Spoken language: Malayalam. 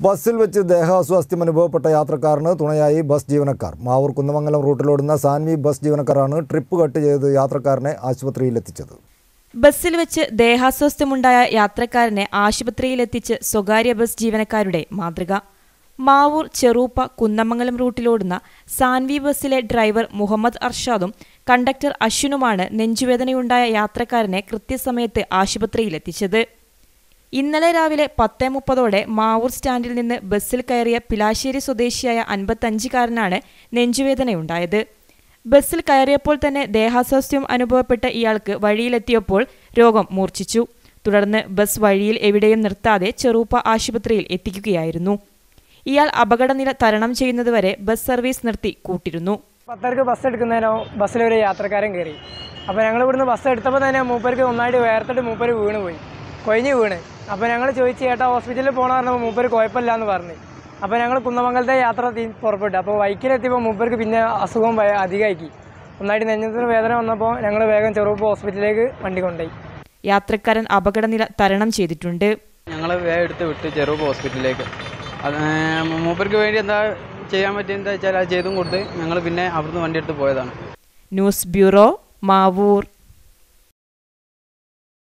ബസ്സിൽ വെച്ച് ദേഹാസ്വാസ്ഥ്യം അനുഭവപ്പെട്ട യാത്രക്കാരന് തുണയായി ബസ് ജീവനക്കാർ മാവൂർ കുന്നമംഗലം റൂട്ടിലോടുന്ന സാൻവി ബസ് ജീവനക്കാരാണ് ട്രിപ്പ് കട്ട് ചെയ്ത് യാത്രക്കാരനെ ആശുപത്രിയിലെത്തിച്ചത് ബസ്സിൽ വെച്ച് ദേഹാസ്വാസ്ഥ്യമുണ്ടായ യാത്രക്കാരനെ ആശുപത്രിയിലെത്തിച്ച് സ്വകാര്യ ബസ് ജീവനക്കാരുടെ മാതൃക മാവൂർ ചെറൂപ്പ കുന്നമംഗലം റൂട്ടിലോടുന്ന സാൻവി ബസ്സിലെ ഡ്രൈവർ മുഹമ്മദ് അർഷാദും കണ്ടക്ടർ അശ്വിനുമാണ് നെഞ്ചുവേദനയുണ്ടായ യാത്രക്കാരനെ കൃത്യസമയത്ത് ആശുപത്രിയിലെത്തിച്ചത് ഇന്നലെ രാവിലെ പത്തേ മുപ്പതോടെ മാവൂർ സ്റ്റാൻഡിൽ നിന്ന് ബസ്സിൽ കയറിയ പിലാശ്ശേരി സ്വദേശിയായ അൻപത്തഞ്ചുകാരനാണ് നെഞ്ചുവേദനയുണ്ടായത് ബസ്സിൽ കയറിയപ്പോൾ തന്നെ ദേഹാസ്വാസ്ഥ്യം അനുഭവപ്പെട്ട ഇയാൾക്ക് വഴിയിലെത്തിയപ്പോൾ രോഗം മൂർച്ഛിച്ചു തുടർന്ന് ബസ് വഴിയിൽ എവിടെയും നിർത്താതെ ചെറൂപ്പ ആശുപത്രിയിൽ എത്തിക്കുകയായിരുന്നു ഇയാൾ അപകടനില തരണം ചെയ്യുന്നതുവരെ ബസ് സർവീസ് നിർത്തി കൂട്ടിരുന്നു പത്തരക്ക് ബസ് എടുക്കുന്നതിനോ ബസ്സിലൊരു യാത്രക്കാരൻ കയറി അപ്പോൾ ഞങ്ങൾ ഇവിടുന്ന് ബസ് എടുത്തപ്പോൾ തന്നെ മൂപ്പർക്ക് ഒന്നായിട്ട് വേർത്തിട്ട് മൂപ്പര് വീണ് പോയി കൊഴിഞ്ഞ് വീണ് അപ്പോൾ ഞങ്ങൾ ചോദിച്ചു ചേട്ടാ ഹോസ്പിറ്റലിൽ പോകണം പറഞ്ഞപ്പോൾ മൂപ്പര് കുഴപ്പമില്ല എന്ന് പറഞ്ഞു അപ്പോൾ ഞങ്ങൾ കുന്നമംഗലത്തെ യാത്ര തി- പുറപ്പെട്ടു അപ്പോൾ വൈക്കിലെത്തിയപ്പോൾ മൂപ്പർക്ക് പിന്നെ അസുഖം ഭയ- അധികമാക്കി ഒന്നായിട്ട് നെഞ്ഞത്തിന് വേദന വന്നപ്പോൾ ഞങ്ങൾ വേഗം ചെറുപ്പം ഹോസ്പിറ്റലിലേക്ക് വണ്ടി കൊണ്ടുപോയി യാത്രക്കാരൻ അപകടനില തരണം ചെയ്തിട്ടുണ്ട് ഞങ്ങൾ വേഗം എടുത്ത് വിട്ട് ചെറുപ്പ് ഹോസ്പിറ്റലിലേക്ക് അത് ഏർ മൂപ്പർക്ക് വേണ്ടി എന്താ ചെയ്യാൻ പറ്റിയെന്താ വെച്ചാൽ അത് ചെയ്തും കൊടുത്ത് ഞങ്ങൾ പിന്നെ അവിടുന്ന് വണ്ടി എടുത്ത് പോയതാണ് ന്യൂസ് ബ്യൂറോ മാവൂർ